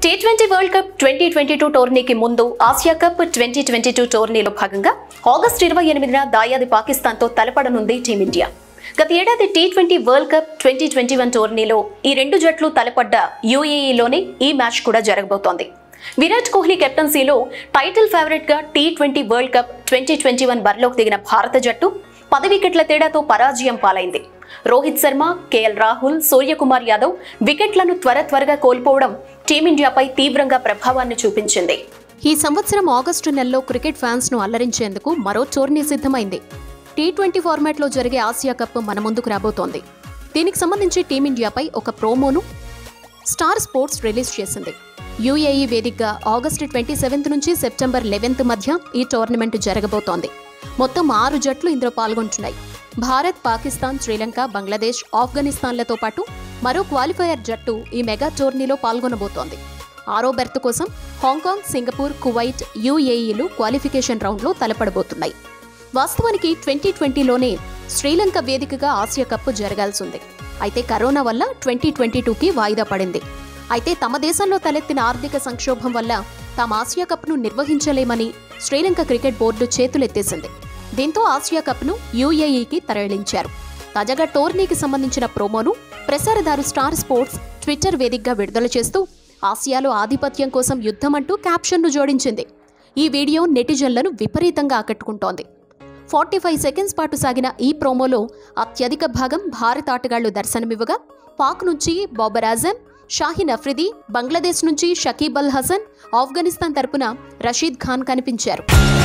tea twenty world cup twenty twenty two టోర్నీకి ముందు Asia cup twenty twenty two టోర్నీలో భాగంగా ఆగస్టు ఇరవై ఎనిమిదిన దాయాది పాకిస్తాన్తో తలపడనుంది టీమిండియా గత ఏడాది T twenty world cup twenty twenty one టోర్నీలో ఈ రెండు జట్లు తలపడ్డ యూఏఈలోనే ఈ మ్యాచ్ కూడా జరగబోతోంది విరాట్ కోహ్లీ కెప్టెన్సీలో టైటిల్ ఫేవరెట్ గా T twenty world cup twenty twenty one బరిలోకి దిగిన భారత జట్టు పది వికెట్ల తేడాతో పరాజయం పాలైంది రోహిత్ శర్మ కేఎల్ రాహుల్ సూర్యకుమార్ యాదవ్ వికెట్లను త్వర త్వరగా కోల్పోవడం టీమిండియాపై తీవ్రంగా ప్రభావాన్ని చూపించింది ఈ సంవత్సరం ఆగస్టు నెలలో క్రికెట్ ఫ్యాన్స్ ను అల్లరించేందుకు మరో టోర్నీ సిద్ధమైంది టీ ట్వంటీ ఫార్మాట్లో జరిగే ఆసియా కప్ మన ముందుకు రాబోతోంది దీనికి సంబంధించి టీమిండియాపై ఒక ప్రోమోను స్టార్ స్పోర్ట్స్ రిలీజ్ చేసింది యూఏఈ వేదికగా ఆగస్టు ట్వంటీ సెవెంత్ నుంచి సెప్టెంబర్ లెవెన్త్ మధ్య ఈ టోర్నమెంట్ జరగబోతోంది మొత్తం ఆరు జట్లు ఇందులో పాల్గొంటున్నాయి భారత్ పాకిస్తాన్ శ్రీలంక బంగ్లాదేశ్ ఆఫ్ఘనిస్తాన్లతో పాటు మరో క్వాలిఫైయర్ జట్టు ఈ మెగా టోర్నీలో పాల్గొనబోతోంది ఆరో బెర్త్ కోసం హాంకాంగ్ సింగపూర్ కువైట్ యూఏఈలు క్వాలిఫికేషన్ రౌండ్లో తలపడబోతున్నాయి వాస్తవానికి ట్వంటీ ట్వంటీలోనే శ్రీలంక వేదికగా ఆసియా కప్ జరగాల్సింది అయితే కరోనా వల్ల ట్వంటీ ట్వంటీ టూకి వాయిదా పడింది అయితే తమ దేశంలో తలెత్తిన ఆర్థిక సంక్షోభం వల్ల తాము ఆసియా కప్ను నిర్వహించలేమని శ్రీలంక క్రికెట్ బోర్డు చేతులెత్తేసింది దీంతో ఆసియా కప్ను యూఏఈకి తరలించారు తాజాగా టోర్నీకి సంబంధించిన ప్రోమోను ప్రసారదారు స్టార్ స్పోర్ట్స్ ట్విట్టర్ వేదికగా విడుదల చేస్తూ ఆసియాలో ఆధిపత్యం కోసం యుద్ధం అంటూ క్యాప్షన్ను జోడించింది ఈ వీడియో నెటిజన్లను విపరీతంగా ఆకట్టుకుంటోంది ఫార్టీ ఫైవ్ సెకండ్స్ పాటు సాగిన ఈ ప్రోమోలో అత్యధిక భాగం భారత ఆటగాళ్లు దర్శనమివ్వగా పాక్ నుంచి బాబర్ ఆజం షాహిన్ అఫ్రిది బంగ్లాదేశ్ నుంచి షకీబ్ అల్ హసన్ ఆఫ్ఘనిస్తాన్ తరపున రషీద్ ఖాన్ కనిపించారు